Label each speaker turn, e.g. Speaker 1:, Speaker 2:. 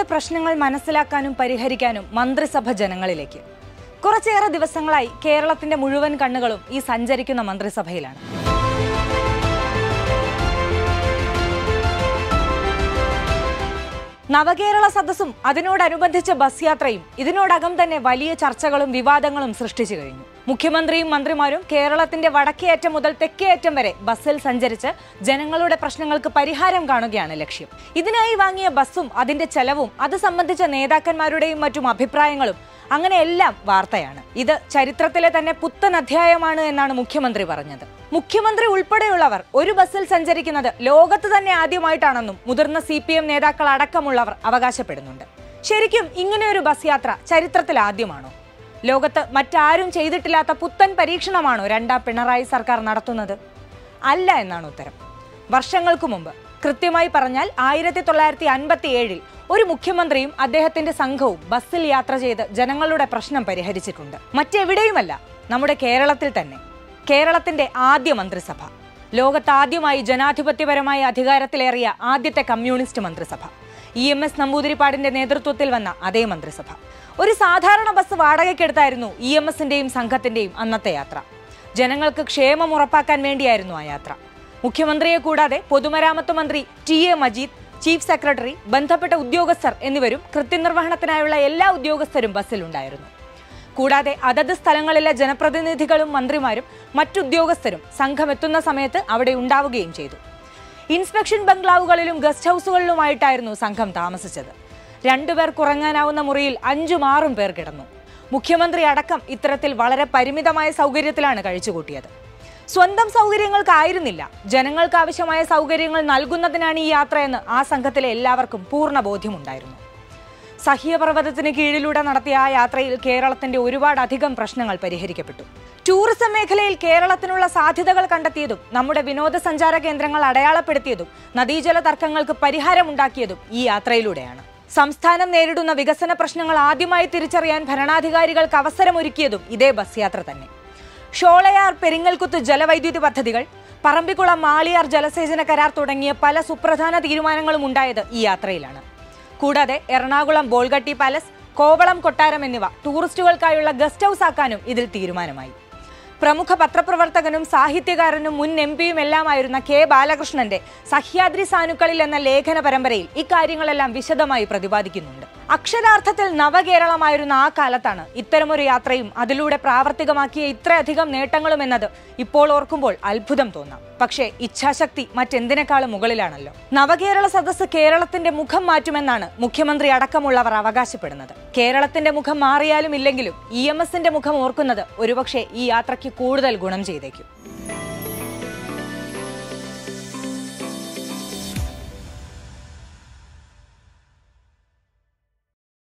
Speaker 1: പ്രശ്നങ്ങൾ മനസ്സിലാക്കാനും പരിഹരിക്കാനും മന്ത്രിസഭ ജനങ്ങളിലേക്ക് കുറച്ചേറെ ദിവസങ്ങളായി കേരളത്തിന്റെ മുഴുവൻ കണ്ണുകളും ഈ സഞ്ചരിക്കുന്ന മന്ത്രിസഭയിലാണ് നവകേരള സദസ്സും അതിനോടനുബന്ധിച്ച ബസ് യാത്രയും ഇതിനോടകം തന്നെ വലിയ ചർച്ചകളും വിവാദങ്ങളും സൃഷ്ടിച്ചു കഴിഞ്ഞു മുഖ്യമന്ത്രിയും മന്ത്രിമാരും കേരളത്തിന്റെ വടക്കേയറ്റം മുതൽ തെക്കേയറ്റം വരെ ബസ്സിൽ സഞ്ചരിച്ച് ജനങ്ങളുടെ പ്രശ്നങ്ങൾക്ക് പരിഹാരം കാണുകയാണ് ലക്ഷ്യം ഇതിനായി വാങ്ങിയ ബസ്സും അതിന്റെ ചെലവും അത് സംബന്ധിച്ച നേതാക്കന്മാരുടെയും മറ്റും അഭിപ്രായങ്ങളും അങ്ങനെ എല്ലാം വാർത്തയാണ് ഇത് ചരിത്രത്തിലെ തന്നെ പുത്തൻ അധ്യായമാണ് എന്നാണ് മുഖ്യമന്ത്രി പറഞ്ഞത് മുഖ്യമന്ത്രി ഉൾപ്പെടെയുള്ളവർ ഒരു ബസ്സിൽ സഞ്ചരിക്കുന്നത് ലോകത്ത് തന്നെ ആദ്യമായിട്ടാണെന്നും മുതിർന്ന സി പി എം നേതാക്കൾ അടക്കമുള്ളവർ അവകാശപ്പെടുന്നുണ്ട് ശരിക്കും ഇങ്ങനെയൊരു ബസ് യാത്ര ചരിത്രത്തിൽ ആദ്യമാണോ ലോകത്ത് മറ്റാരും ചെയ്തിട്ടില്ലാത്ത പുത്തൻ പരീക്ഷണമാണോ രണ്ടാം പിണറായി സർക്കാർ നടത്തുന്നത് അല്ല എന്നാണ് ഉത്തരം വർഷങ്ങൾക്ക് മുമ്പ് കൃത്യമായി പറഞ്ഞാൽ ആയിരത്തി തൊള്ളായിരത്തി അൻപത്തി ഏഴിൽ ഒരു മുഖ്യമന്ത്രിയും അദ്ദേഹത്തിന്റെ സംഘവും ബസ്സിൽ യാത്ര ചെയ്ത് ജനങ്ങളുടെ പ്രശ്നം പരിഹരിച്ചിട്ടുണ്ട് മറ്റെവിടെയുമല്ല നമ്മുടെ കേരളത്തിൽ തന്നെ കേരളത്തിന്റെ ആദ്യ മന്ത്രിസഭ ലോകത്ത് ആദ്യമായി ജനാധിപത്യപരമായ അധികാരത്തിലേറിയ ആദ്യത്തെ കമ്മ്യൂണിസ്റ്റ് മന്ത്രിസഭ ഇ എം എസ് നമ്പൂതിരിപ്പാടിന്റെ നേതൃത്വത്തിൽ വന്ന അതേ മന്ത്രിസഭ ഒരു സാധാരണ ബസ് വാടകയ്ക്കെടുത്തായിരുന്നു ഇ എം എസിന്റെയും സംഘത്തിന്റെയും അന്നത്തെ യാത്ര ജനങ്ങൾക്ക് ക്ഷേമം ഉറപ്പാക്കാൻ വേണ്ടിയായിരുന്നു ആ യാത്ര മുഖ്യമന്ത്രിയെ കൂടാതെ പൊതുമരാമത്ത് മന്ത്രി T A Majeed chief secretary ബന്ധപ്പെട്ട ഉദ്യോഗസ്ഥർ എന്നിവരും കൃത്യനിർവഹണത്തിനായുള്ള എല്ലാ ഉദ്യോഗസ്ഥരും ബസ്സിലുണ്ടായിരുന്നു കൂടാതെ അതത് സ്ഥലങ്ങളിലെ ജനപ്രതിനിധികളും മന്ത്രിമാരും മറ്റുദ്യോഗസ്ഥരും സംഘം എത്തുന്ന സമയത്ത് അവിടെ ഉണ്ടാവുകയും ചെയ്തു ഇൻസ്പെക്ഷൻ ബംഗ്ലാവുകളിലും ഗസ്റ്റ് ഹൗസുകളിലുമായിട്ടായിരുന്നു സംഘം താമസിച്ചത് രണ്ടുപേർ കുറങ്ങാനാവുന്ന മുറിയിൽ അഞ്ചും ആറും പേർ കിടന്നു മുഖ്യമന്ത്രി അടക്കം ഇത്തരത്തിൽ വളരെ പരിമിതമായ സൗകര്യത്തിലാണ് കഴിച്ചുകൂട്ടിയത് സ്വന്തം സൗകര്യങ്ങൾക്കായിരുന്നില്ല ജനങ്ങൾക്ക് ആവശ്യമായ സൗകര്യങ്ങൾ നൽകുന്നതിനാണ് ഈ യാത്രയെന്ന് ആ സംഘത്തിലെ എല്ലാവർക്കും പൂർണ്ണ ബോധ്യമുണ്ടായിരുന്നു സഹ്യപർവ്വതത്തിന് കീഴിലൂടെ നടത്തിയ ആ യാത്രയിൽ കേരളത്തിന്റെ ഒരുപാട് അധികം പ്രശ്നങ്ങൾ പരിഹരിക്കപ്പെട്ടു ടൂറിസം മേഖലയിൽ കേരളത്തിനുള്ള സാധ്യതകൾ കണ്ടെത്തിയതും നമ്മുടെ വിനോദസഞ്ചാര കേന്ദ്രങ്ങൾ അടയാളപ്പെടുത്തിയതും നദീജല തർക്കങ്ങൾക്ക് പരിഹാരമുണ്ടാക്കിയതും ഈ യാത്രയിലൂടെയാണ് സംസ്ഥാനം നേരിടുന്ന വികസന പ്രശ്നങ്ങൾ ആദ്യമായി തിരിച്ചറിയാൻ ഭരണാധികാരികൾക്ക് അവസരമൊരുക്കിയതും ഇതേ ബസ് യാത്ര തന്നെ ഷോളയാർ പെരിങ്ങൽകുത്ത് ജലവൈദ്യുതി പദ്ധതികൾ പറമ്പിക്കുളം മാളിയാർ ജലസേചന കരാർ തുടങ്ങിയ പല സുപ്രധാന തീരുമാനങ്ങളും ഉണ്ടായത് ഈ യാത്രയിലാണ് കൂടാതെ എറണാകുളം ബോൾഗട്ടി പാലസ് കോവളം കൊട്ടാരം എന്നിവ ടൂറിസ്റ്റുകൾക്കായുള്ള ഗസ്റ്റ് ഹൗസ് ആക്കാനും ഇതിൽ തീരുമാനമായി പ്രമുഖ പത്രപ്രവർത്തകനും സാഹിത്യകാരനും മുൻ എം പിയും എല്ലാമായിരുന്ന കെ ബാലകൃഷ്ണന്റെ സഹ്യാദ്രി സാനുക്കളിൽ എന്ന ലേഖന പരമ്പരയിൽ ഇക്കാര്യങ്ങളെല്ലാം വിശദമായി പ്രതിപാദിക്കുന്നുണ്ട് അക്ഷരാർത്ഥത്തിൽ നവകേരളമായിരുന്ന ആ കാലത്താണ് ഇത്തരമൊരു യാത്രയും അതിലൂടെ പ്രാവർത്തികമാക്കിയ ഇത്രയധികം നേട്ടങ്ങളും എന്നത് ഇപ്പോൾ ഓർക്കുമ്പോൾ അത്ഭുതം തോന്നാം പക്ഷേ ഇച്ഛാശക്തി മറ്റെന്തിനേക്കാളും മുകളിലാണല്ലോ നവകേരള സദസ്സ് കേരളത്തിന്റെ മുഖം മാറ്റുമെന്നാണ് മുഖ്യമന്ത്രി അടക്കമുള്ളവർ അവകാശപ്പെടുന്നത് കേരളത്തിന്റെ മുഖം മാറിയാലും ഇല്ലെങ്കിലും ഇ എം എസിന്റെ മുഖം ഓർക്കുന്നത് ഒരുപക്ഷെ ഈ യാത്രയ്ക്ക് കൂടുതൽ ഗുണം ചെയ്തേക്കും